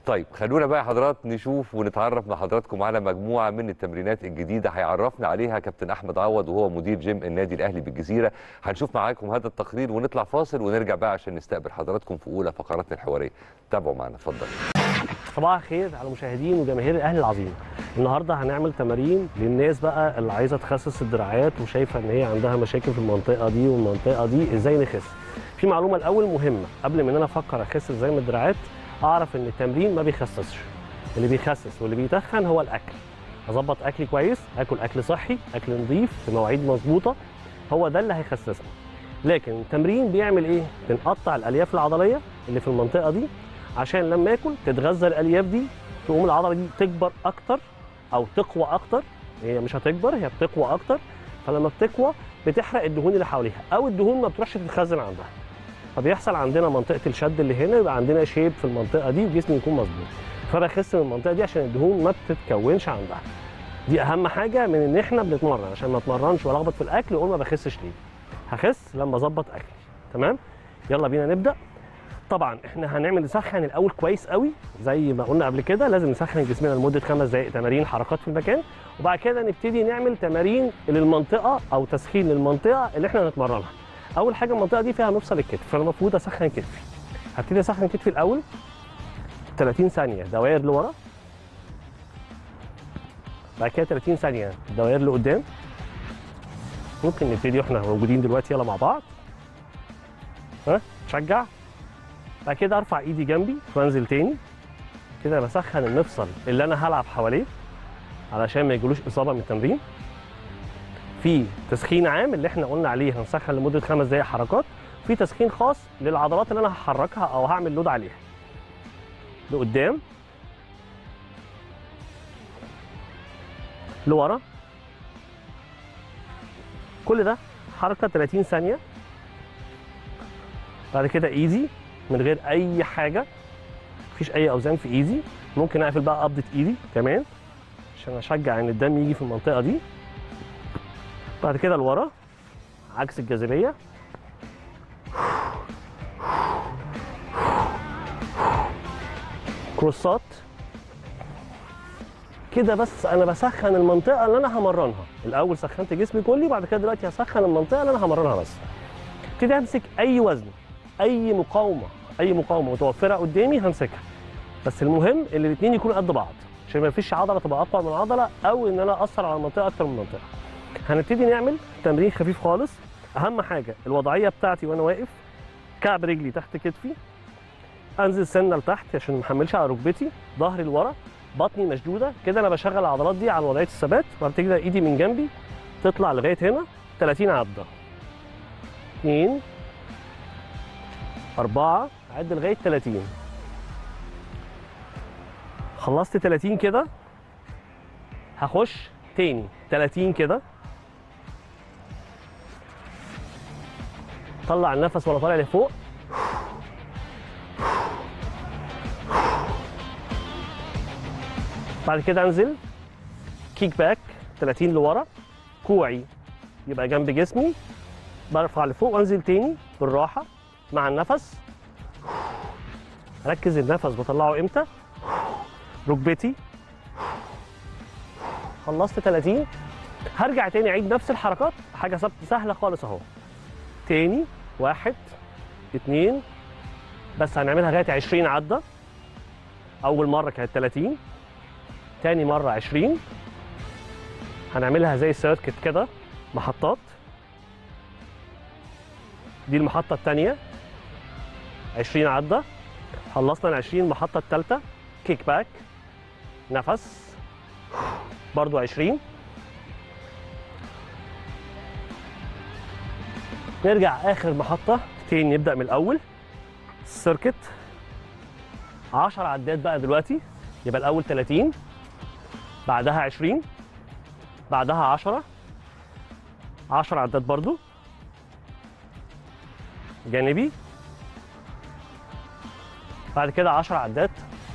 طيب خلونا بقى يا حضرات نشوف ونتعرف مع حضراتكم على مجموعه من التمرينات الجديده هيعرفنا عليها كابتن احمد عوض وهو مدير جيم النادي الاهلي بالجزيره هنشوف معاكم هذا التقرير ونطلع فاصل ونرجع بقى عشان نستقبل حضراتكم في اولى فقراتنا الحواريه تابعوا معنا اتفضل صباح الخير على مشاهدين وجماهير الاهلي العظيم النهارده هنعمل تمارين للناس بقى اللي عايزه تخسس الدراعات وشايفه ان هي عندها مشاكل في المنطقه دي والمنطقه دي ازاي نخس في معلومه الاول مهمه قبل ما ان انا افكر اخس ازاي من الدراعات اعرف ان التمرين ما بيخسسش اللي بيخسس واللي بيتخن هو الاكل اظبط اكلي كويس اكل اكل صحي اكل نظيف في مواعيد مظبوطه هو ده اللي هيخسسني لكن التمرين بيعمل ايه بنقطع الالياف العضليه اللي في المنطقه دي عشان لما اكل تتغذى الالياف دي تقوم العضله دي تكبر اكتر او تقوى اكتر هي مش هتكبر هي بتقوى اكتر فلما بتقوى بتحرق الدهون اللي حواليها او الدهون ما بتروحش تتخزن عندها فبيحصل عندنا منطقه الشد اللي هنا يبقى عندنا شيب في المنطقه دي وجسمي يكون مظبوط فبخس من المنطقه دي عشان الدهون ما بتتكونش عندها دي اهم حاجه من ان احنا بنتمرن عشان ما اتمرنش والخبط في الاكل واقول ما بخسش ليه هخس لما اظبط اكلي تمام يلا بينا نبدا طبعا احنا هنعمل نسخن الاول كويس قوي زي ما قلنا قبل كده لازم نسخن جسمنا لمده خمس دقائق تمارين حركات في المكان وبعد كده نبتدي نعمل تمارين للمنطقه او تسخين للمنطقه اللي احنا هنتمرنها اول حاجه المنطقه دي فيها مفصل الكتف فانا المفروض اسخن كتفي هبتدي اسخن كتفي الاول 30 ثانيه دوائر لورا بعد كده 30 ثانيه دوائر لقدام ممكن نبتدي واحنا موجودين دلوقتي يلا مع بعض ها تشجع بعد كده ارفع ايدي جنبي وانزل تاني كده بسخن المفصل اللي انا هلعب حواليه علشان ما يجيلوش اصابه من التمرين في تسخين عام اللي احنا قلنا عليه هنسخن لمده خمس دقائق حركات في تسخين خاص للعضلات اللي انا هحركها او هعمل لود عليها لقدام لورا كل ده حركه 30 ثانيه بعد كده ايزي من غير اي حاجه مفيش اي اوزان في ايدي ممكن اقفل بقى قبضه ايدي كمان عشان اشجع ان الدم يجي في المنطقه دي بعد كده لورا عكس الجاذبيه كروسات كده بس انا بسخن المنطقه اللي انا همرنها الاول سخنت جسمي كلي بعد كده دلوقتي هسخن المنطقه اللي انا همرنها بس ابتدي امسك اي وزن اي مقاومه اي مقاومه متوفره قدامي همسكها بس المهم ان الاثنين يكونوا قد بعض عشان ما فيش عضله تبقى اقوى من عضله او ان انا اثر على المنطقه اكتر من منطقه هنبتدي نعمل تمرين خفيف خالص اهم حاجه الوضعيه بتاعتي وانا واقف كعب رجلي تحت كتفي انزل سنه لتحت عشان ما احملش على ركبتي ظهري لورا بطني مشدوده كده انا بشغل العضلات دي على وضعيه الثبات وبعد كده ايدي من جنبي تطلع لغايه هنا 30 عده 2 أربعة عد لغاية 30 خلصت 30 كده هخش تاني 30 كده طلع النفس ولا طالع لفوق بعد كده انزل كيك باك 30 لورا كوعي يبقى جنب جسمي برفع لفوق وانزل تاني بالراحه مع النفس ركز النفس بطلعه امتى ركبتي خلصت 30 هرجع تاني اعيد نفس الحركات حاجه سبت سهله خالص اهو تاني واحد اتنين بس هنعملها لغايه 20 عده اول مره كانت 30 تاني مره 20 هنعملها زي سيركت كده محطات دي المحطه الثانيه 20 عده خلصنا ال 20 المحطه الثالثه كيك باك نفس برضو 20 نرجع اخر محطه تاني نبدا من الاول السيركت 10 عدات بقى دلوقتي يبقى الاول 30 بعدها 20 بعدها 10 10 عدات برضو جانبي بعد كده 10 عدات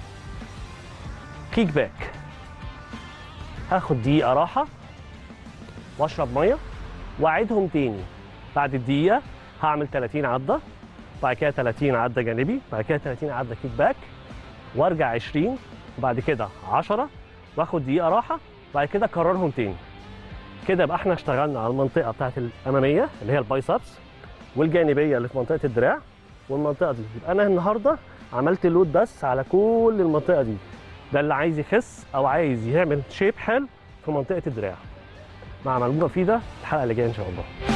كيك باك هاخد دقيقة راحة واشرب مية واعيدهم تاني بعد الدقيقة هعمل 30 عدة بعد كده 30 عدة جانبي بعد كده 30 عدة كيك باك وارجع 20 وبعد كده 10 واخد دقيقه راحه بعد كده اكررهم تاني كده يبقى احنا اشتغلنا على المنطقه بتاعت الاماميه اللي هي البايسبس والجانبيه اللي في منطقه الدراع والمنطقه دي يبقى انا النهارده عملت لود بس على كل المنطقه دي ده اللي عايز يخس او عايز يعمل شيب حلو في منطقه الدراع مع مجموعه مفيده الحلقه اللي جايه ان شاء الله